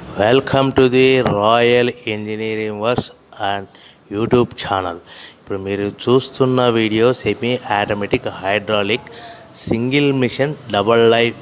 welcome to the Royal Engineering Works and YouTube channel ఇప్పుడు మీరు చూస్తున్న video semi automatic hydraulic single machine double life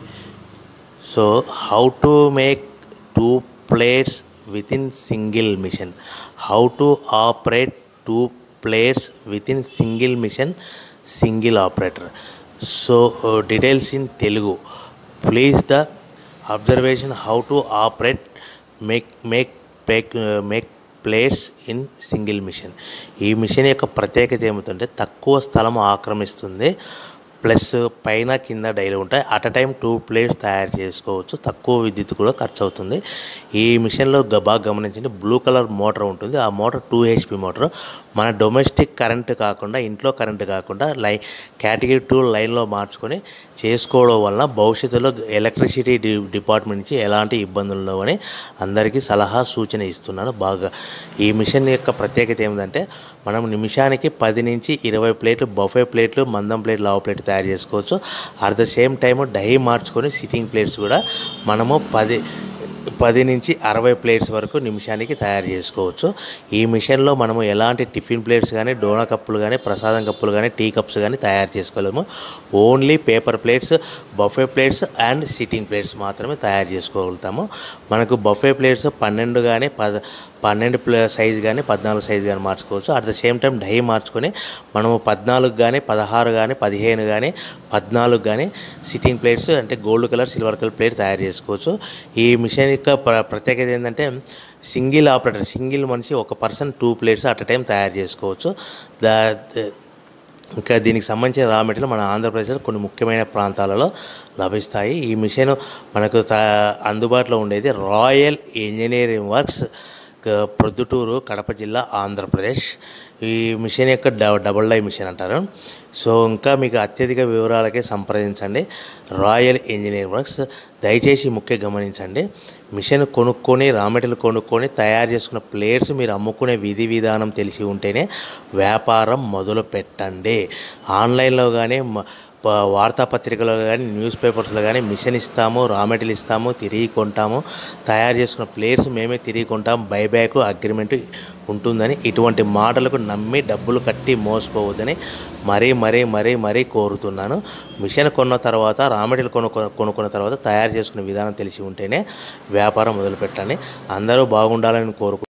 so how to make two plates with in single machine how to operate two plates with in single machine single operator so details in Telugu please the observation how to operate make make make make plates in single machine ఈ machine యొక్క ప్రత్యేకత ఏమిటంటే తక్కువ స్థలం ఆక్రమిస్తుంది plus పైన కింద daily ఉంటాయి at a time two plates తయారు చేసుకోవచ్చు తక్కువ విద్యుత్ కూడా ఖర్చు అవుతుంది ఈ మిషన్లో గ- బాగా గమనించండి బ్లూ కలర్ మోటార్ ఉంటుంది ఆ మోటార్ టూ హెచ్పి మోటార్ మన డొమెస్టిక్ కరెంట్ కాకుండా ఇంట్లో కరెంట్ కాకుండా లై కేటగిరీ టూ లైన్లో మార్చుకొని చేసుకోవడం వలన భవిష్యత్తులో ఎలక్ట్రిసిటీ డి డిపార్ట్మెంట్ నుంచి ఎలాంటి ఇబ్బందులు ఉండవని అందరికీ సలహా సూచన ఇస్తున్నాను బాగా ఈ మిషన్ యొక్క ప్రత్యేకత ఏమిటంటే మనం నిమిషానికి పది నుంచి ఇరవై ప్లేట్లు బఫే ప్లేట్లు మందం ప్లేట్ లావు ప్లేట్ తయారు చేసుకోవచ్చు at the same time die మార్చుకొని సిట్టింగ్ ప్లేట్స్ కూడా మనము పది పది నుంచి అరవై ప్లేట్స్ వరకు నిమిషానికి తయారు చేసుకోవచ్చు ఈ మిషన్లో మనము ఎలాంటి టిఫిన్ ప్లేట్స్ కానీ డోనా కప్పులు కానీ ప్రసాదం కప్పులు కానీ టీ కప్స్ కానీ తయారు చేసుకోలేము only paper plates buffet plates and sitting plates మాత్రమే తయారు చేసుకోగలుగుతాము మనకు బఫే ప్లేట్స్ పన్నెండు కానీ పద పన్నెండు ప్లే సైజు కానీ పద్నాలుగు సైజు కానీ మార్చుకోవచ్చు at the same time die మార్చుకొని మనము పద్నాలుగు కానీ పదహారు కానీ పదిహేను కానీ పద్నాలుగు కానీ సిట్టింగ్ ప్లేట్స్ అంటే gold colour silver colour plate తయారు చేసుకోవచ్చు ఈ మిషన్ యొక్క ప్ర- ప్రత్యేకత ఏంటంటే సింగిల్ ఆపరేటర్ సింగిల్ మనిషి ఒక person two plates at a time తయారు చేసుకోవచ్చు దా ద- ఇంకా దీనికి సంబంధించిన రా మెటీరియల్ మన ఆంధ్రప్రదేశ్లో కొన్ని ముఖ్యమైన ప్రాంతాలలో లభిస్తాయి ఈ మిషన్ మనకు త అందుబాటులో ఉండేది రాయల్ ఇంజనీరింగ్ వర్క్స్ క- ప్రొద్దుటూరు కడప జిల్లా ఆంధ్రప్రదేశ్ ఈ మిషన్ యొక్క డ డబుల్ డై మిషన్ అంటారు సో ఇంకా మీకు అత్యధిక వివరాలకే సంప్రదించండి రాయల్ ఇంజనీరింగ్ వర్క్స్ దయచేసి ముఖ్య గమనించండి మిషన్ కొనుక్కొని రా మెటీరియల్ కొనుక్కొని తయారు చేసుకున్న ప్లేయర్స్ మీరు అమ్ముకునే విధి విధానం తెలిసి ఉంటేనే వ్యాపారం మొదలు పెట్టండి ఆన్లైన్లో కానీ ప- వార్తాపత్రికలో కానీ న్యూస్ పేపర్స్లో కానీ మిషన్ ఇస్తాము రా మెటీరియల్ ఇస్తాము తిరిగి కొంటాము తయారు చేసుకున్న ప్లేయర్స్ మేమే తిరిగి కొంటాము బైబ్యాక్ అగ్రిమెంట్ ఉంటుందని ఇటువంటి మాటలకు నమ్మి డబ్బులు కట్టి మోసపోవద్దని మరీ మరీ మరీ మరీ కోరుతున్నాను మిషన్ కొన్న తర్వాత రా మెటీరియల్ కొనుక్కో కొనుక్కున్న తర్వాత తయారు చేసుకునే విధానం తెలిసి ఉంటేనే వ్యాపారం మొదలుపెట్టండి అందరూ బాగుండాలని కోరుకు